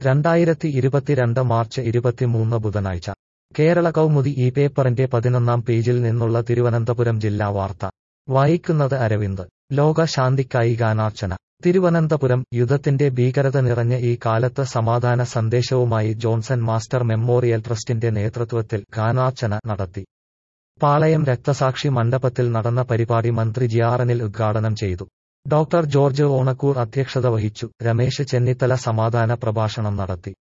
രണ്ടായിരത്തി ഇരുപത്തിരണ്ട് മാർച്ച് ഇരുപത്തിമൂന്ന് ബുധനാഴ്ച കേരള കൗമുദി ഈ പേപ്പറിന്റെ പതിനൊന്നാം പേജിൽ നിന്നുള്ള തിരുവനന്തപുരം ജില്ലാ വാർത്ത വായിക്കുന്നത് അരവിന്ദ് ലോക ശാന്തിക്കായി ഗാനാർച്ചന തിരുവനന്തപുരം യുദ്ധത്തിന്റെ ഭീകരത നിറഞ്ഞ ഈ കാലത്ത് സമാധാന സന്ദേശവുമായി ജോൺസൺ മാസ്റ്റർ മെമ്മോറിയൽ ട്രസ്റ്റിന്റെ നേതൃത്വത്തിൽ ഗാനാർച്ചന നടത്തി പാളയം രക്തസാക്ഷി മണ്ഡപത്തിൽ നടന്ന പരിപാടി മന്ത്രി ജിയാറനിൽ ഉദ്ഘാടനം ചെയ്തു ഡോക്ടർ ജോർജ് ഓണക്കൂർ അധ്യക്ഷത വഹിച്ചു രമേശ് ചെന്നിത്തല സമാധാന പ്രഭാഷണം നടത്തി